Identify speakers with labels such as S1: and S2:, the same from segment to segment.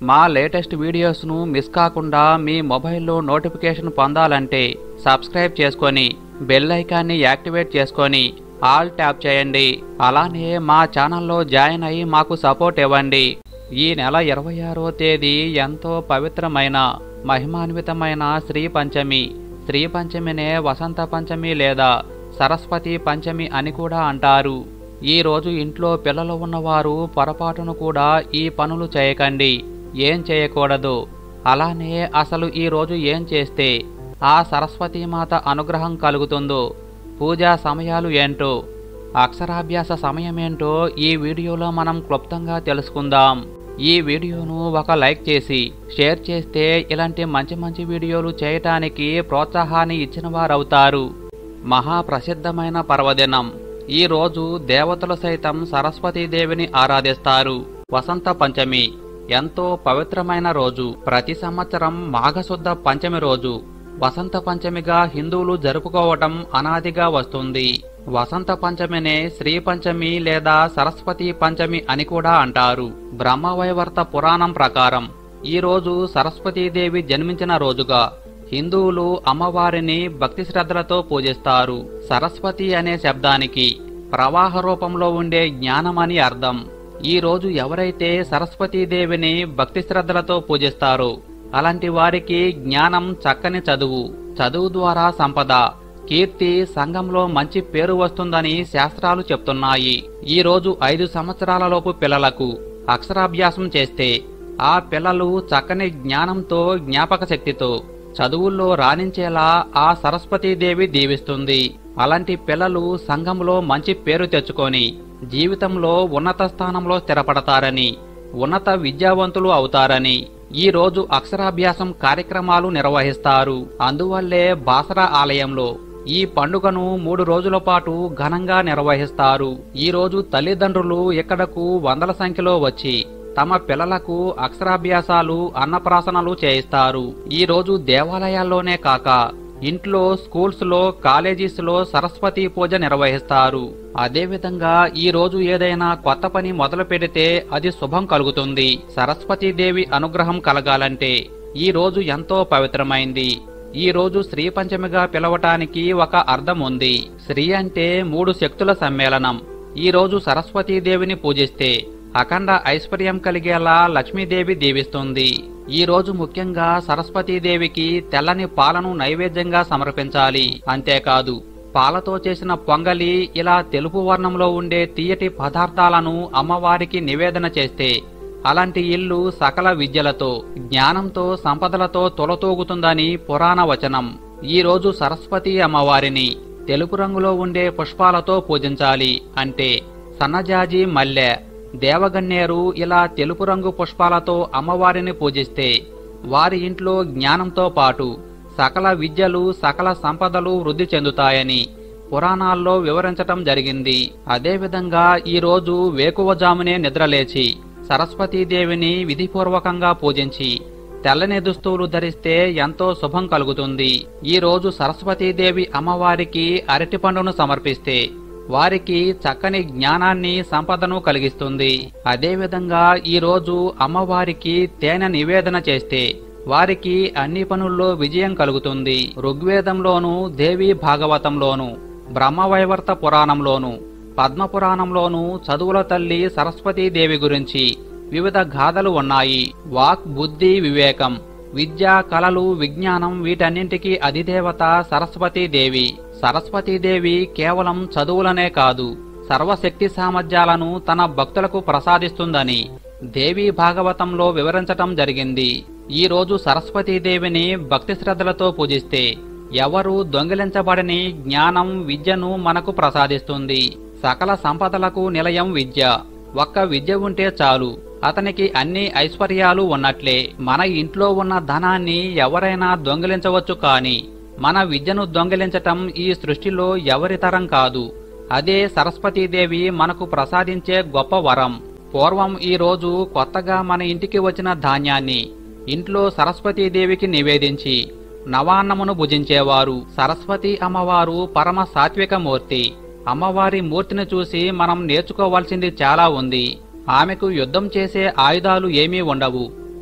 S1: మా latest వీడియోస్ను miss కాకుండా మీ మొబైల్లో నోటిఫికేషన్ పొందాలంటే సబ్స్క్రైబ్ చేసుకొని బెల్ ఐకాన్ని యాక్టివేట్ చేసుకొని ఆల్ ట్యాప్ చేయండి అలానే మా ఛానల్లో జాయిన్ అయ్యి మాకు సపోర్ట్ ఇవ్వండి ఈ నెల ఇరవై ఆరో తేదీ ఎంతో పవిత్రమైన మహిమాన్వితమైన శ్రీ పంచమి శ్రీ పంచమినే వసంత పంచమి లేదా సరస్వతి పంచమి అని కూడా అంటారు ఈ రోజు ఇంట్లో పిల్లలు ఉన్నవారు పొరపాటును కూడా ఈ పనులు చేయకండి ఏం చేయకూడదు అలానే అసలు ఈ రోజు ఏం చేస్తే ఆ సరస్వతీమాత అనుగ్రహం కలుగుతుందో పూజా సమయాలు ఏంటో అక్షరాభ్యాస సమయమేంటో ఈ వీడియోలో మనం క్లుప్తంగా తెలుసుకుందాం ఈ వీడియోను ఒక లైక్ చేసి షేర్ చేస్తే ఇలాంటి మంచి మంచి వీడియోలు చేయటానికి ప్రోత్సాహాన్ని ఇచ్చిన వారవుతారు మహాప్రసిద్ధమైన పర్వదినం ఈ రోజు దేవతలు సైతం సరస్వతీదేవిని ఆరాధిస్తారు వసంత పంచమి ఎంతో పవిత్రమైన రోజు ప్రతి సంవత్సరం మాఘశుద్ధ పంచమి రోజు వసంత పంచమిగా హిందువులు జరుపుకోవటం అనాదిగా వస్తుంది వసంత పంచమినే శ్రీ పంచమి లేదా సరస్వతి పంచమి అని కూడా అంటారు బ్రహ్మవైవర్త పురాణం ప్రకారం ఈ రోజు సరస్వతీదేవి జన్మించిన రోజుగా హిందువులు అమ్మవారిని భక్తి శ్రద్ధలతో పూజిస్తారు సరస్వతి అనే శబ్దానికి ప్రవాహ రూపంలో ఉండే జ్ఞానమని అర్థం ఈ రోజు ఎవరైతే సరస్వతీదేవిని భక్తి శ్రద్ధలతో పూజిస్తారో అలాంటి వారికి జ్ఞానం చక్కని చదువు చదువు ద్వారా సంపద కీర్తి సంఘంలో మంచి పేరు వస్తుందని శాస్త్రాలు చెప్తున్నాయి ఈ రోజు ఐదు సంవత్సరాలలోపు పిల్లలకు అక్షరాభ్యాసం చేస్తే ఆ పిల్లలు చక్కని జ్ఞానంతో జ్ఞాపక శక్తితో చదువుల్లో రాణించేలా ఆ సరస్వతీదేవి దీవిస్తుంది అలాంటి పిల్లలు సంఘంలో మంచి పేరు తెచ్చుకొని జీవితంలో ఉన్నత స్థానంలో స్థిరపడతారని ఉన్నత విద్యావంతులు అవుతారని ఈ రోజు అక్షరాభ్యాసం కార్యక్రమాలు నిర్వహిస్తారు అందువల్లే బాసరా ఆలయంలో ఈ పండుగను మూడు రోజుల పాటు ఘనంగా నిర్వహిస్తారు ఈ రోజు తల్లిదండ్రులు ఇక్కడకు వందల సంఖ్యలో వచ్చి తమ పిల్లలకు అక్షరాభ్యాసాలు అన్నప్రాసనలు చేయిస్తారు ఈ రోజు దేవాలయాల్లోనే కాక ఇంట్లో స్కూల్స్ లో కాలేజీస్ లో సరస్వతి పూజ నిర్వహిస్తారు అదేవిధంగా ఈ రోజు ఏదైనా కొత్త పని మొదలు పెడితే అది శుభం కలుగుతుంది సరస్వతీదేవి అనుగ్రహం కలగాలంటే ఈ రోజు ఎంతో పవిత్రమైంది ఈ రోజు శ్రీ పంచమిగా పిలవటానికి ఒక అర్థం ఉంది శ్రీ అంటే మూడు శక్తుల సమ్మేళనం ఈ రోజు సరస్వతీదేవిని పూజిస్తే అఖండ ఐశ్వర్యం కలిగేలా లక్ష్మీదేవి దీవిస్తుంది ఈ రోజు ముఖ్యంగా సరస్వతీదేవికి తెల్లని పాలను నైవేద్యంగా సమర్పించాలి అంతేకాదు పాలతో చేసిన పొంగలి ఇలా తెలుపు వర్ణంలో ఉండే తీయటి పదార్థాలను అమ్మవారికి నివేదన చేస్తే అలాంటి ఇల్లు సకల విద్యలతో జ్ఞానంతో సంపదలతో తొలతూగుతుందని పురాణ వచనం ఈ రోజు సరస్వతి అమ్మవారిని తెలుపు రంగులో ఉండే పుష్పాలతో పూజించాలి అంటే సన్నజాజి మల్లె దేవగన్నేరు ఇలా తెలుపు రంగు పుష్పాలతో అమ్మవారిని పూజిస్తే వారి ఇంట్లో జ్ఞానంతో పాటు సకల విద్యలు సకల సంపదలు వృద్ధి చెందుతాయని పురాణాల్లో వివరించటం జరిగింది అదేవిధంగా ఈ రోజు వేకువజామునే నిద్రలేచి సరస్వతీదేవిని విధిపూర్వకంగా పూజించి తెల్లని దుస్తువులు ధరిస్తే ఎంతో శుభం కలుగుతుంది ఈ రోజు సరస్వతీదేవి అమ్మవారికి అరటిపండును సమర్పిస్తే వారికి చక్కని జ్ఞానాన్ని సంపదను కలిగిస్తుంది అదేవిధంగా ఈ రోజు అమ్మవారికి తేనె నివేదన చేస్తే వారికి అన్ని పనుల్లో విజయం కలుగుతుంది ఋగ్వేదంలోను దేవి భాగవతంలోను బ్రహ్మవైవర్త పురాణంలోను పద్మపురాణంలోను చదువుల తల్లి సరస్వతీదేవి గురించి వివిధ గాథలు ఉన్నాయి వాక్ బుద్ధి వివేకం విద్య కళలు విజ్ఞానం వీటన్నింటికీ అధిదేవత సరస్వతీదేవి సరస్వతీదేవి కేవలం చదువులనే కాదు సర్వశక్తి సామర్థ్యాలను తన భక్తులకు ప్రసాదిస్తుందని దేవి భాగవతంలో వివరించటం జరిగింది ఈ రోజు సరస్వతీదేవిని భక్తి శ్రద్ధలతో పూజిస్తే ఎవరు దొంగిలించబడని జ్ఞానం విద్యను మనకు ప్రసాదిస్తుంది సకల సంపదలకు నిలయం విద్య ఒక్క విద్య ఉంటే చాలు అతనికి అన్ని ఐశ్వర్యాలు ఉన్నట్లే మన ఇంట్లో ఉన్న ధనాన్ని ఎవరైనా దొంగిలించవచ్చు కాని మన విద్యను దొంగిలించటం ఈ సృష్టిలో ఎవరి తరం కాదు అదే సరస్వతీదేవి మనకు ప్రసాదించే గొప్ప వరం పూర్వం ఈ రోజు కొత్తగా మన ఇంటికి వచ్చిన ధాన్యాన్ని ఇంట్లో సరస్వతీదేవికి నివేదించి నవాన్నమును భుజించేవారు సరస్వతి అమ్మవారు పరమ సాత్విక మూర్తి అమ్మవారి మూర్తిని చూసి మనం నేర్చుకోవాల్సింది చాలా ఉంది ఆమెకు యుద్ధం చేసే ఆయుధాలు ఏమీ ఉండవు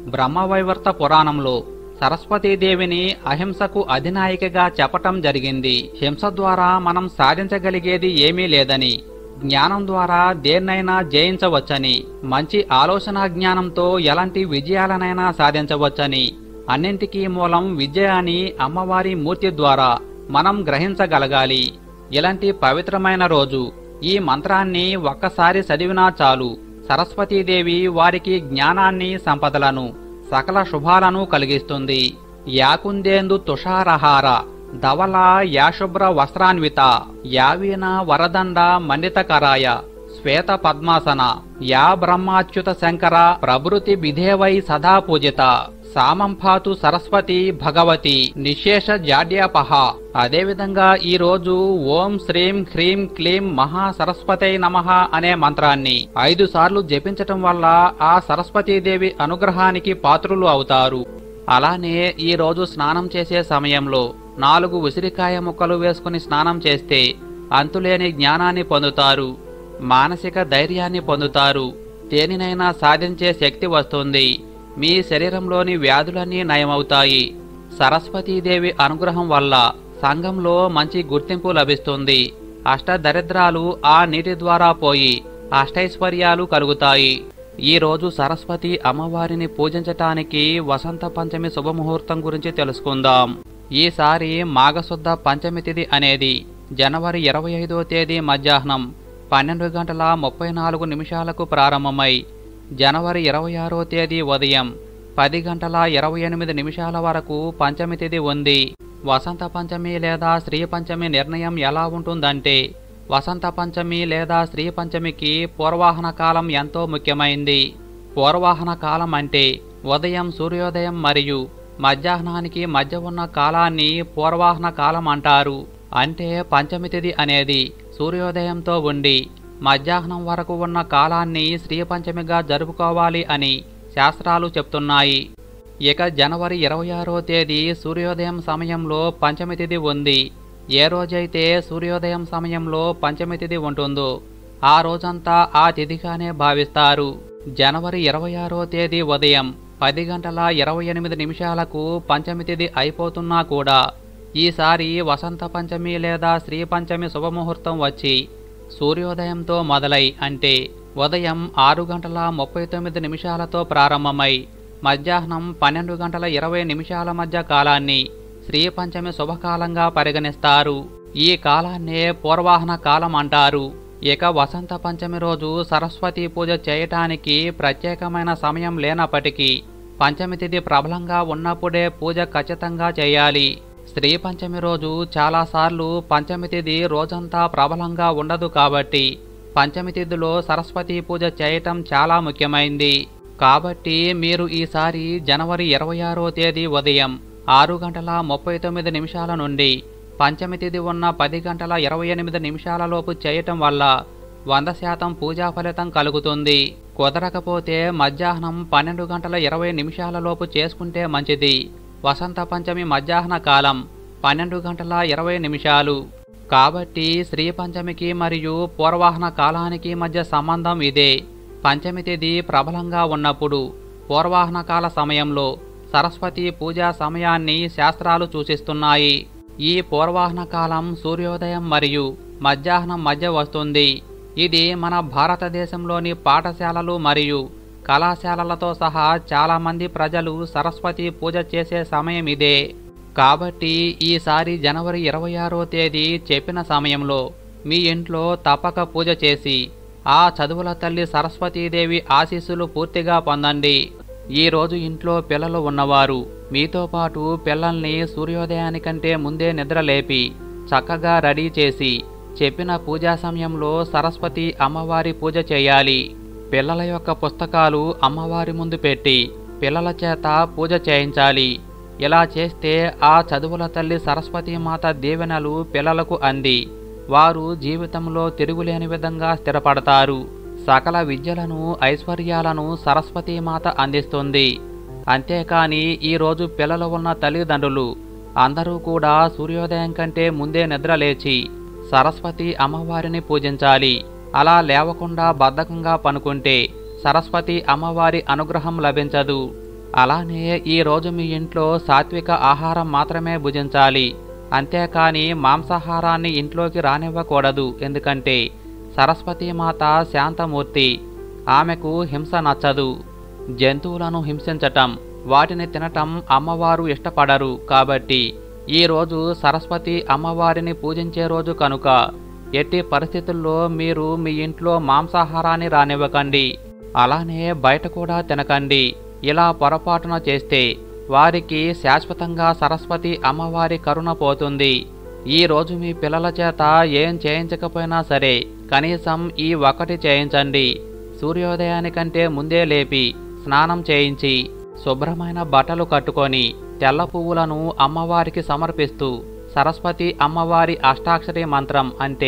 S1: బ్రహ్మవైవర్త పురాణంలో సరస్వతీదేవిని అహింసకు అధినాయికగా చెప్పటం జరిగింది హింస ద్వారా మనం సాధించగలిగేది ఏమీ లేదని జ్ఞానం ద్వారా దేన్నైనా జయించవచ్చని మంచి ఆలోచన జ్ఞానంతో ఎలాంటి విజయాలనైనా సాధించవచ్చని అన్నింటికీ మూలం విద్య అని అమ్మవారి మూర్తి ద్వారా మనం గ్రహించగలగాలి ఇలాంటి పవిత్రమైన రోజు ఈ మంత్రాన్ని ఒక్కసారి చదివినా చాలు సరస్వతీదేవి వారికి జ్ఞానాన్ని సంపదలను సకల శుభాలను కలిగిస్తుంది యాకుందేందు తుషారహార ధవల యాశుభ్ర వస్త్రాన్విత యావీన వరదండ మండితకరాయ శ్వేత పద్మాసన యా బ్రహ్మాచ్యుత శంకర ప్రభృతి విధేవై సదా పూజిత సామంపాతు సరస్వతి భగవతి నిశేష జాడ్యాపహ అదేవిధంగా ఈ రోజు ఓం శ్రీం హ్రీం క్లీం మహా సరస్వతై నమః అనే మంత్రాన్ని ఐదు సార్లు జపించటం వల్ల ఆ సరస్వతీదేవి అనుగ్రహానికి పాత్రులు అవుతారు అలానే ఈ రోజు స్నానం చేసే సమయంలో నాలుగు ఉసిరికాయ ముక్కలు వేసుకుని స్నానం చేస్తే అంతులేని జ్ఞానాన్ని పొందుతారు మానసిక ధైర్యాన్ని పొందుతారు దేనినైనా సాధించే శక్తి వస్తుంది మీ శరీరంలోని వ్యాధులన్నీ నయమవుతాయి సరస్వతీదేవి అనుగ్రహం వల్ల సంఘంలో మంచి గుర్తింపు లభిస్తుంది అష్టదరిద్రాలు ఆ నీటి ద్వారా పోయి అష్టైశ్వర్యాలు కలుగుతాయి ఈ రోజు సరస్వతి అమ్మవారిని పూజించటానికి వసంత పంచమి శుభముహూర్తం గురించి తెలుసుకుందాం ఈసారి మాఘశుద్ధ పంచమి తిథి అనేది జనవరి ఇరవై ఐదో తేదీ మధ్యాహ్నం పన్నెండు గంటల ముప్పై నాలుగు నిమిషాలకు ప్రారంభమై జనవరి ఇరవై ఆరో తేదీ ఉదయం పది గంటల ఇరవై ఎనిమిది నిమిషాల వరకు పంచమి తిథి ఉంది వసంత పంచమి లేదా శ్రీ పంచమి నిర్ణయం ఎలా ఉంటుందంటే వసంత పంచమి లేదా శ్రీ పంచమికి పూర్వాహన కాలం ఎంతో ముఖ్యమైంది పూర్వాహన కాలం అంటే ఉదయం సూర్యోదయం మరియు మధ్యాహ్నానికి మధ్య ఉన్న కాలాన్ని పూర్వాహన కాలం అంటారు అంటే పంచమి తిథి అనేది సూర్యోదయంతో ఉండి మధ్యాహ్నం వరకు ఉన్న కాలాన్ని శ్రీ పంచమిగా జరుపుకోవాలి అని శాస్త్రాలు చెప్తున్నాయి ఇక జనవరి ఇరవై ఆరో తేదీ సూర్యోదయం సమయంలో పంచమి తిథి ఉంది ఏ రోజైతే సూర్యోదయం సమయంలో పంచమి తిథి ఉంటుందో ఆ రోజంతా ఆ తిథిగానే భావిస్తారు జనవరి ఇరవై ఆరో తేదీ ఉదయం పది గంటల ఇరవై ఎనిమిది నిమిషాలకు పంచమి తిథి అయిపోతున్నా కూడా ఈసారి వసంత పంచమి లేదా శ్రీ పంచమి శుభముహూర్తం వచ్చి సూర్యోదయంతో మొదలై అంటే ఉదయం ఆరు గంటల ముప్పై తొమ్మిది నిమిషాలతో ప్రారంభమై మధ్యాహ్నం పన్నెండు గంటల ఇరవై నిమిషాల మధ్య కాలాన్ని శ్రీ పంచమి శుభకాలంగా పరిగణిస్తారు ఈ కాలాన్నే పూర్వాహన కాలం అంటారు ఇక వసంత పంచమి రోజు సరస్వతి పూజ చేయటానికి ప్రత్యేకమైన సమయం లేనప్పటికీ పంచమి తిథి ప్రబలంగా ఉన్నప్పుడే పూజ ఖచ్చితంగా చేయాలి స్త్రీ పంచమి రోజు చాలాసార్లు పంచమి తిథి రోజంతా ప్రబలంగా ఉండదు కాబట్టి పంచమి తిథిలో సరస్వతి పూజ చేయటం చాలా ముఖ్యమైంది కాబట్టి మీరు ఈసారి జనవరి ఇరవై ఆరో తేదీ ఉదయం ఆరు గంటల ముప్పై తొమ్మిది నిమిషాల నుండి పంచమి తిథి ఉన్న పది గంటల ఇరవై ఎనిమిది నిమిషాలలోపు చేయటం వల్ల వంద శాతం పూజా ఫలితం కలుగుతుంది కుదరకపోతే మధ్యాహ్నం పన్నెండు గంటల ఇరవై నిమిషాలలోపు చేసుకుంటే మంచిది వసంత పంచమి మధ్యాహ్న కాలం పన్నెండు గంటల ఇరవై నిమిషాలు కాబట్టి శ్రీ పంచమికి మరియు పూర్వాహన కాలానికి మధ్య సంబంధం ఇదే పంచమి తిథి ప్రబలంగా ఉన్నప్పుడు పూర్వాహన కాల సమయంలో సరస్వతి పూజా సమయాన్ని శాస్త్రాలు సూచిస్తున్నాయి ఈ పూర్వాహన కాలం సూర్యోదయం మరియు మధ్యాహ్నం మధ్య వస్తుంది ఇది మన భారతదేశంలోని పాఠశాలలు మరియు కళాశాలలతో సహా చాలామంది ప్రజలు సరస్వతి పూజ చేసే సమయం ఇదే కాబట్టి ఈసారి జనవరి ఇరవై ఆరో తేదీ చెప్పిన సమయంలో మీ ఇంట్లో తప్పక పూజ చేసి ఆ చదువుల తల్లి సరస్వతీదేవి ఆశీస్సులు పూర్తిగా పొందండి ఈ రోజు ఇంట్లో పిల్లలు ఉన్నవారు మీతో పాటు పిల్లల్ని సూర్యోదయానికంటే ముందే నిద్రలేపి చక్కగా రెడీ చేసి చెప్పిన పూజా సమయంలో సరస్వతి అమ్మవారి పూజ చేయాలి పిల్లల యొక్క పుస్తకాలు అమ్మవారి ముందు పెట్టి పిల్లల చేత పూజ చేయించాలి ఇలా చేస్తే ఆ చదువుల తల్లి సరస్వతీమాత దీవెనలు పిల్లలకు అంది వారు జీవితంలో తిరుగులేని విధంగా స్థిరపడతారు సకల విద్యలను ఐశ్వర్యాలను సరస్వతీమాత అందిస్తుంది అంతేకాని ఈరోజు పిల్లలు ఉన్న తల్లిదండ్రులు అందరూ కూడా సూర్యోదయం కంటే ముందే నిద్రలేచి సరస్వతి అమ్మవారిని పూజించాలి అలా లేవకుండా బద్ధకంగా పనుకుంటే సరస్వతి అమ్మవారి అనుగ్రహం లభించదు అలానే ఈ రోజు మీ ఇంట్లో సాత్విక ఆహారం మాత్రమే భుజించాలి అంతేకాని మాంసాహారాన్ని ఇంట్లోకి రానివ్వకూడదు ఎందుకంటే సరస్వతీమాత శాంతమూర్తి ఆమెకు హింస నచ్చదు జంతువులను హింసించటం వాటిని తినటం అమ్మవారు ఇష్టపడరు కాబట్టి ఈ రోజు సరస్వతి అమ్మవారిని పూజించే రోజు కనుక ఎట్టి పరిస్థితుల్లో మీరు మీ ఇంట్లో మాంసాహారాన్ని రానివ్వకండి అలానే బయట కూడా తినకండి ఇలా పొరపాటున చేస్తే వారికి శాశ్వతంగా సరస్వతి అమ్మవారి కరుణ పోతుంది ఈ రోజు మీ పిల్లల చేత ఏం చేయించకపోయినా సరే కనీసం ఈ ఒక్కటి చేయించండి సూర్యోదయానికంటే ముందే లేపి స్నానం చేయించి శుభ్రమైన బట్టలు కట్టుకొని తెల్ల పువ్వులను అమ్మవారికి సమర్పిస్తూ సరస్వతి అమ్మవారి అష్టాక్షరి మంత్రం అంటే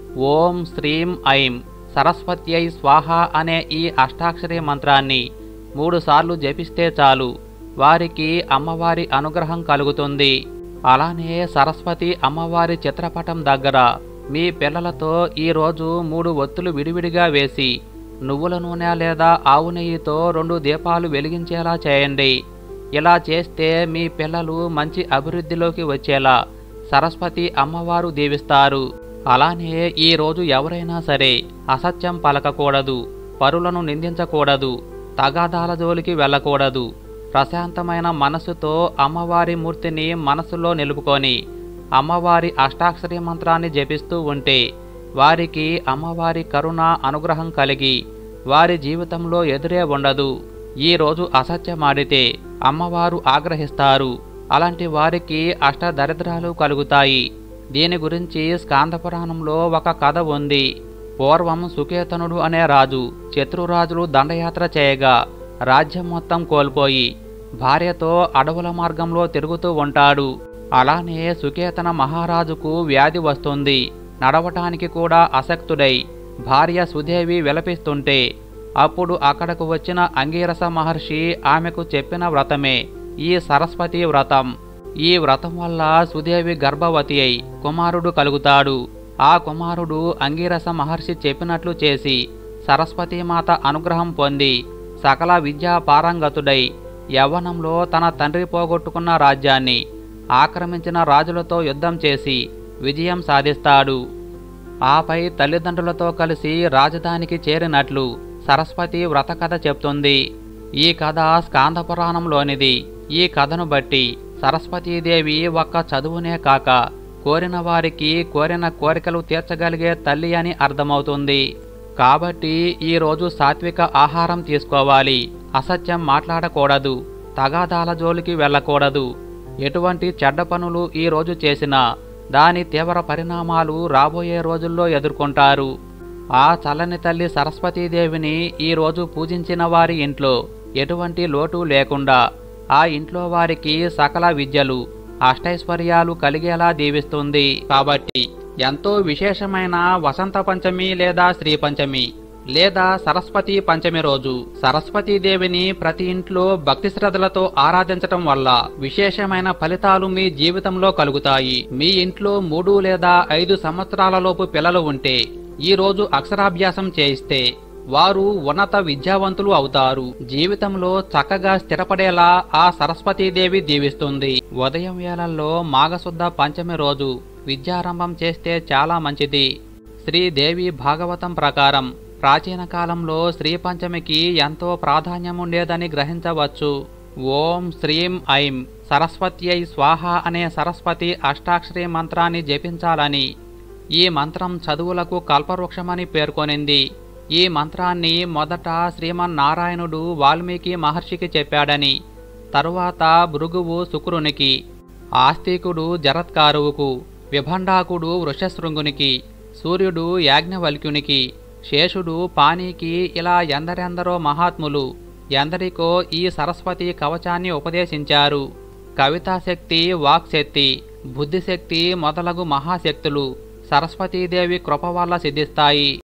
S1: ఓం శ్రీం ఐం సరస్వత్యై స్వాహ అనే ఈ అష్టాక్షరి మంత్రాన్ని మూడుసార్లు జపిస్తే చాలు వారికి అమ్మవారి అనుగ్రహం కలుగుతుంది అలానే సరస్వతి అమ్మవారి చిత్రపటం దగ్గర మీ పిల్లలతో ఈరోజు మూడు ఒత్తులు విడివిడిగా వేసి నువ్వుల నూనె లేదా ఆవు నెయ్యితో రెండు దీపాలు వెలిగించేలా చేయండి ఇలా చేస్తే మీ పిల్లలు మంచి అభివృద్ధిలోకి వచ్చేలా సరస్వతి అమ్మవారు దీవిస్తారు అలానే ఈ రోజు ఎవరైనా సరే అసత్యం పలకకూడదు పరులను నిందించకూడదు తగాదాల జోలికి వెళ్ళకూడదు ప్రశాంతమైన మనసుతో అమ్మవారి మూర్తిని మనసులో నిలుపుకొని అమ్మవారి అష్టాక్షరి మంత్రాన్ని జపిస్తూ ఉంటే వారికి అమ్మవారి కరుణ అనుగ్రహం కలిగి వారి జీవితంలో ఎదురే ఉండదు ఈ రోజు అసత్యమాడితే అమ్మవారు ఆగ్రహిస్తారు అలాంటి వారికి అష్టదరిద్రాలు కలుగుతాయి దీని గురించి స్కాందపురాణంలో ఒక కథ ఉంది పూర్వం సుకేతనుడు అనే రాజు శత్రురాజులు దండయాత్ర చేయగా రాజ్యం మొత్తం కోల్పోయి భార్యతో అడవుల మార్గంలో తిరుగుతూ ఉంటాడు అలానే సుకేతన మహారాజుకు వ్యాధి వస్తుంది నడవటానికి కూడా అసక్తుడై భార్య సుదేవి విలపిస్తుంటే అప్పుడు అక్కడకు వచ్చిన అంగీరస మహర్షి ఆమెకు చెప్పిన వ్రతమే ఈ సరస్వతి వ్రతం ఈ వ్రతం వల్ల సుదేవి గర్భవతి అయి కుమారుడు కలుగుతాడు ఆ కుమారుడు అంగీరస మహర్షి చెప్పినట్లు చేసి సరస్వతీమాత అనుగ్రహం పొంది సకల విద్యా పారంగతుడై యవ్వనంలో తన తండ్రి పోగొట్టుకున్న రాజ్యాన్ని ఆక్రమించిన రాజులతో యుద్ధం చేసి విజయం సాధిస్తాడు ఆపై తల్లిదండ్రులతో కలిసి రాజధానికి చేరినట్లు సరస్వతి వ్రత కథ చెప్తుంది ఈ కథ స్కాందపురాణంలోనిది ఈ కథను బట్టి సరస్వతీదేవి ఒక్క చదువునే కాక కోరిన వారికి కోరిన కోరికలు తీర్చగలిగే తల్లి అని అర్థమవుతుంది కాబట్టి ఈ రోజు సాత్విక ఆహారం తీసుకోవాలి అసత్యం మాట్లాడకూడదు తగాదాల జోలికి వెళ్ళకూడదు ఎటువంటి చెడ్డ పనులు ఈ రోజు చేసినా దాని తీవ్ర పరిణామాలు రాబోయే రోజుల్లో ఎదుర్కొంటారు ఆ చల్లని తల్లి సరస్వతీదేవిని ఈ రోజు పూజించిన వారి ఇంట్లో ఎటువంటి లోటు లేకుండా ఆ ఇంట్లో వారికి సకల విద్యలు అష్టైశ్వర్యాలు కలిగేలా దీవిస్తుంది కాబట్టి ఎంతో విశేషమైన వసంత పంచమి లేదా శ్రీ పంచమి లేదా సరస్వతి పంచమి రోజు సరస్వతీదేవిని ప్రతి ఇంట్లో భక్తి శ్రద్ధలతో ఆరాధించటం వల్ల విశేషమైన ఫలితాలు మీ జీవితంలో కలుగుతాయి మీ ఇంట్లో మూడు లేదా ఐదు సంవత్సరాలలోపు పిల్లలు ఉంటే ఈ రోజు అక్షరాభ్యాసం చేయిస్తే వారు ఉన్నత విద్యావంతులు అవుతారు జీవితంలో చక్కగా స్థిరపడేలా ఆ సరస్వతీదేవి దీవిస్తుంది ఉదయం వేళల్లో మాఘశుద్ధ పంచమి రోజు విద్యారంభం చేస్తే చాలా మంచిది శ్రీదేవి భాగవతం ప్రకారం ప్రాచీన కాలంలో శ్రీ పంచమికి ఎంతో ప్రాధాన్యముండేదని గ్రహించవచ్చు ఓం శ్రీం ఐం సరస్వత్యై స్వాహ అనే సరస్వతి అష్టాక్షరి మంత్రాన్ని జపించాలని ఈ మంత్రం చదువులకు కల్పవృక్షమని పేర్కొనింది ఈ మంత్రాన్ని మొదట శ్రీమన్నారాయణుడు వాల్మీకి మహర్షికి చెప్పాడని తరువాత భృగువు శుక్రునికి ఆస్తికుడు జరత్కారువుకు విభండాకుడు వృషశృంగునికి సూర్యుడు యాజ్ఞవల్క్యునికి శేషుడు పానీకి ఇలా ఎందరెందరో మహాత్ములు ఎందరికో ఈ సరస్వతి కవచాన్ని ఉపదేశించారు కవితాశక్తి వాక్శక్తి బుద్ధిశక్తి మొదలగు మహాశక్తులు సరస్వతీదేవి కృప వల్ల సిద్ధిస్తాయి